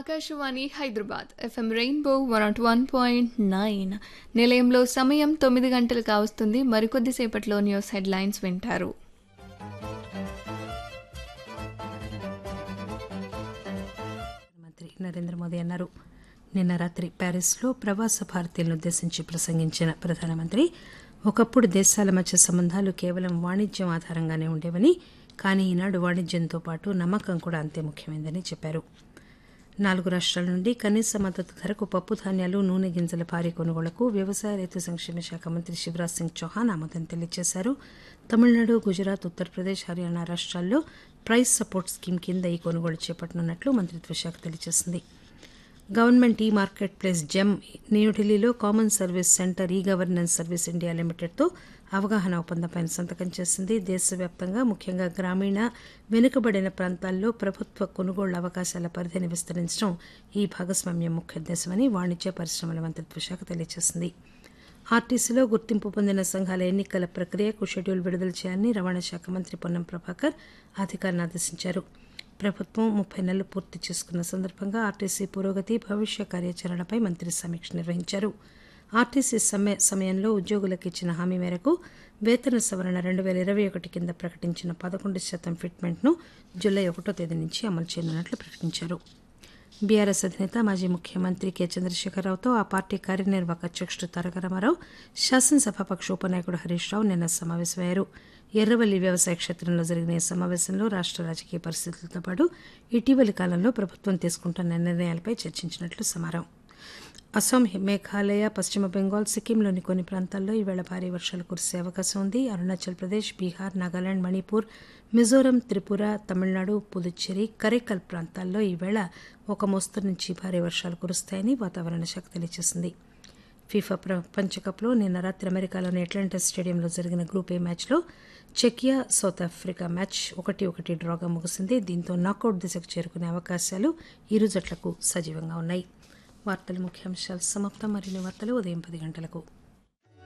Akashvani Hyderabad FM rainbow one nought one point nine నిలయంలో సమయం తొమ్మిది గంటలు కావస్తుంది మరికొద్దిసేపట్లో న్యూస్ హెడ్లైన్స్ వింటారు ప్రధానమంత్రి నరేంద్ర మోదీ అన్నారు నిన్న రాత్రి ప్యారిస్లో ప్రవాస భారతీయులను ఉద్దేశించి ప్రసంగించిన ప్రధానమంత్రి ఒకప్పుడు దేశాల మధ్య సంబంధాలు కేవలం వాణిజ్యం ఆధారంగానే ఉండేవని కానీ ఈనాడు వాణిజ్యంతో పాటు నమ్మకం కూడా అంతే ముఖ్యమైందని చెప్పారు నాలుగు రాష్ట్రాల నుండి కనీస మద్దతు ధరకు పప్పు ధాన్యాలు నూనె గింజల భారీ కొనుగోళ్లకు వ్యవసాయ రైతు సంక్షేమ శాఖ మంత్రి శివరాజ్ సింగ్ చౌహాన్ ఆమోదం తెలియజేశారు తమిళనాడు గుజరాత్ ఉత్తరప్రదేశ్ హర్యానా రాష్ట్రాల్లో ప్రైస్ సపోర్ట్ స్కీమ్ కింద ఈ కొనుగోలు చేపట్టనున్నట్లు మంత్రిత్వ శాఖ తెలియజేసింది గవర్నమెంట్ ఈ మార్కెట్ ప్లేస్ జెమ్ న్యూఢిల్లీలో common service centre e governance service India లిమిటెడ్తో అవగాహన ఒప్పందంపై సంతకం చేసింది దేశవ్యాప్తంగా ముఖ్యంగా గ్రామీణ వెనుకబడిన ప్రాంతాల్లో ప్రభుత్వ కొనుగోళ్ల అవకాశాల పరిధిని విస్తరించడం ఈ భాగస్వామ్యం ముఖ్య ఉద్దేశమని వాణిజ్య పరిశ్రమల మంత్రిత్వ శాఖ తెలియజేసింది ఆర్టీసీలో గుర్తింపు పొందిన సంఘాల ఎన్నికల ప్రక్రియకు షెడ్యూల్ విడుదల చేయాలని రవాణా శాఖ మంత్రి పొన్నం ప్రభాకర్ అధికారులను ఆదేశించారు ప్రభుత్వం ముప్పై నెలలు పూర్తి చేసుకున్న సందర్భంగా ఆర్టీసీ పురోగతి భవిష్య కార్యాచరణపై మంత్రి సమీక్ష నిర్వహించారు ఆర్టీసీ సమ్మె సమయంలో ఉద్యోగులకు ఇచ్చిన హామీ మేరకు వేతన సవరణ రెండు వేల ఇరవై ఒకటి కింద ప్రకటించిన పదకొండు శాతం ఫిట్మెంట్ను జూలై ఒకటో తేదీ నుంచి అమలు చేయనున్నట్లు ప్రకటించారు బీఆర్ఎస్ అధినేత మాజీ ముఖ్యమంత్రి కె చంద్రశేఖరరావుతో ఆ పార్టీ కార్యనిర్వాహక అధ్యక్షుడు తారక రామారావు శాసనసభాపక్ష ఉపనాయకుడు హరీష్ రావు నిన్న సమావేశమయ్యారు ఎర్రవల్లి వ్యవసాయ క్షేత్రంలో జరిగిన ఈ సమావేశంలో రాష్ట్ర రాజకీయ పరిస్థితులతో పాటు ఇటీవలి కాలంలో ప్రభుత్వం తీసుకుంటున్న నిర్ణయాలపై చర్చించినట్లు సమాచారం అస్సాం మేఘాలయ పశ్చిమ బెంగాల్ సిక్కింలోని కొన్ని ప్రాంతాల్లో ఈవేళ భారీ వర్షాలు కురిసే అవకాశం ఉంది అరుణాచల్ ప్రదేశ్ బీహార్ నాగాలాండ్ మణిపూర్ మిజోరం త్రిపుర తమిళనాడు పుదుచ్చేరి కరైకల్ ప్రాంతాల్లో ఈవేళ ఒక మోస్తరు నుంచి భారీ వర్షాలు కురుస్తాయని వాతావరణ శాఖ తెలియజేసింది ఫీఫా ప్రపంచకప్లో నిన్న రాత్రి అమెరికాలోని అట్లాంటా స్టేడియంలో జరిగిన గ్రూప్ ఏ మ్యాచ్లో చెకియా సౌత్ ఆఫ్రికా మ్యాచ్ ఒకటి ఒకటి డ్రాగా ముగిసింది దీంతో నాకౌట్ దిశకు చేరుకునే అవకాశాలు ఇరు జట్లకు సజీవంగా ఉన్నాయి వార్తల ముఖ్యాంశాలు సమాప్తం మరిన్ని వార్తలు ఉదయం పది గంటలకు